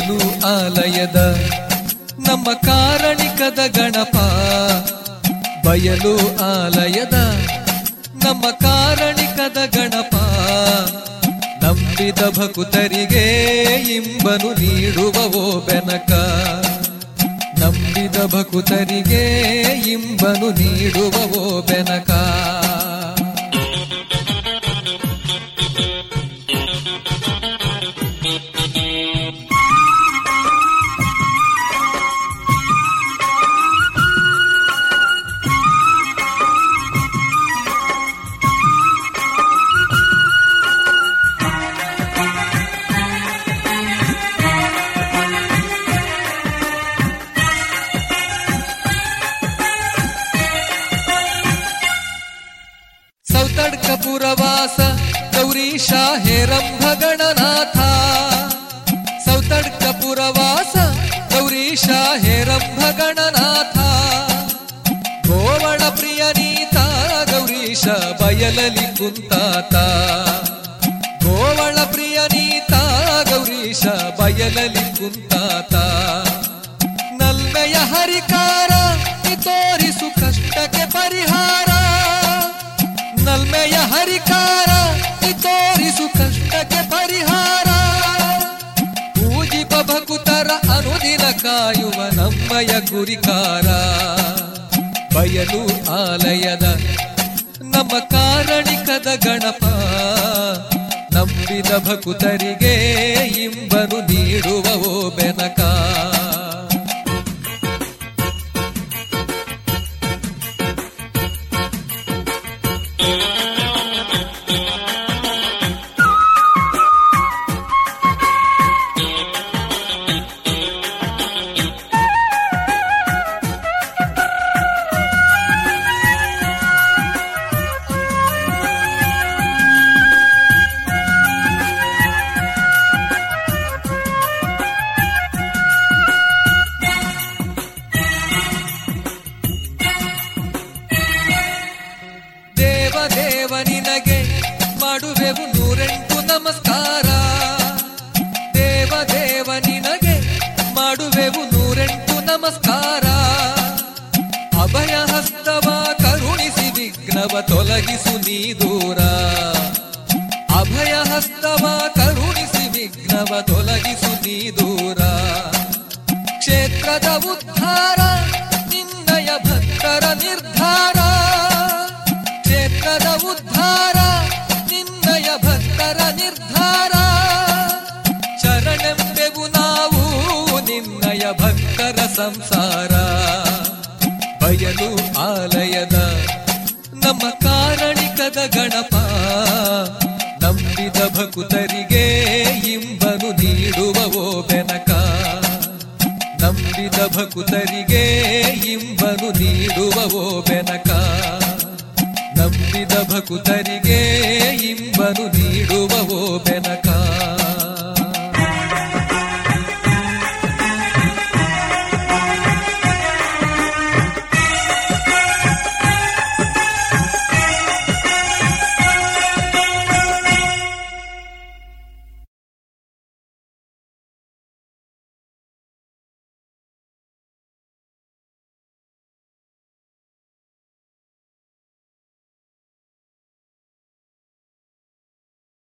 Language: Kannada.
ಬಯಲು ಆಲಯದ ನಮ್ಮ ಕಾರಣಿಕದ ಗಣಪ ಬಯಲು ಆಲಯದ ನಮ್ಮ ಕಾರಣಿಕದ ಗಣಪ ನಂಬಿದ ಭಕುತರಿಗೆ ಇಂಬನು ನೀಡುವವೋ ಬೆನಕ ನಂಬಿದ ಭಕುತರಿಗೆ ಇಂಬನು ನೀಡುವವೋ ಬೆನಕ ಸೌತಡ್ಕ ಪುರವಾಸ ಗೌರೀಶ ಹೇರಂಭ ಗಣನಾಥ ಸೌತಡ್ಕ ಪುರವಾಸ ಗೌರೀಶ ಹೇರಂಭ ಗಣನಾಥ ಗೋವಳ ಪ್ರಿಯನೀತ ಗೌರೀಶ ಬಯಲಲಿ ಕುಂತಾತ ಗೋವಳ ಪ್ರಿಯನೀತ ಗೌರೀಶ ಬಯಲಲಿ ಕುಂತಾತ ನಲ್ಮೆಯ ಹರಿಕಾರ ನೀ ತೋರಿಸು ಕಷ್ಟಕ್ಕೆ ಪರಿಹಾರ ನಲ್ಮೆಯ ಹರಿಕಾರ ನೀ ತೋರಿಸು ಕಷ್ಟಕ್ಕೆ ಪರಿಹಾರ ಪೂಜಿಪ ಭಕುತರ ಅನುದಿನ ಕಾಯುವ ನಮ್ಮಯ ಗುರಿಕಾರ ಬಯಲು ಆಲಯದ ನಮ್ಮ ಕಾರಣಿಕದ ಗಣಪ ನಂಬಿದ ಭಕುತರಿಗೆ ಇಂಬನು ನೀಡುವವೋ ಬೆನಕ ದೇವ ದೇವ ನಿನಗೆ ಮಾಡುವೆವು ನೂರೆಂಟು ನಮಸ್ಕಾರ ದೇವ ದೇವ ನಿನಗೆ ಮಾಡುವೆವು ನೂರೆಂಟು ನಮಸ್ಕಾರ ಅಭಯ ಹಸ್ತವ ಕರುಣಿಸಿ ವಿಘ್ನವ ತೊಲಗಿಸು ನೀ ದೂರ ಅಭಯ ಹಸ್ತವ ಕರುಣಿಸಿ ವಿಘ್ನವ ತೊಲಗಿಸು ನೀ ದೂರ ಕ್ಷೇತ್ರದ ಉದ್ಧಾರ ನಿನ್ನಯ ಭಕ್ತರ ನಿರ್ಧಾರ ಕ್ಷೇತ್ರದ ಉದ್ಧಾರ ನಿನ್ನಯ ಭಕ್ತರ ನಿರ್ಧಾರ ಶರಣೆಂಬೆವು ನಾವು ನಿನ್ನಯ ಭಕ್ತರ ಸಂಸಾರ ಬಯಲು ಆಲಯದ ನಮ್ಮ ಕಾರಣಿಕದ ಗಣಪ ನಂಬಿದ ಭಕುತರಿಗೆ ಇಂಬನು ನೀಡುವವೋ ಬೆನಕ ನಂಬಿದ ಭಕುತರಿಗೆ ಇಂಬನು ನೀಡುವವೋ ಬೆನಕ ನಂಬಿದ ಭಕುತರಿಗೆ ಇಂಬನು ನೀಡುವವೋ ಬೆನಕ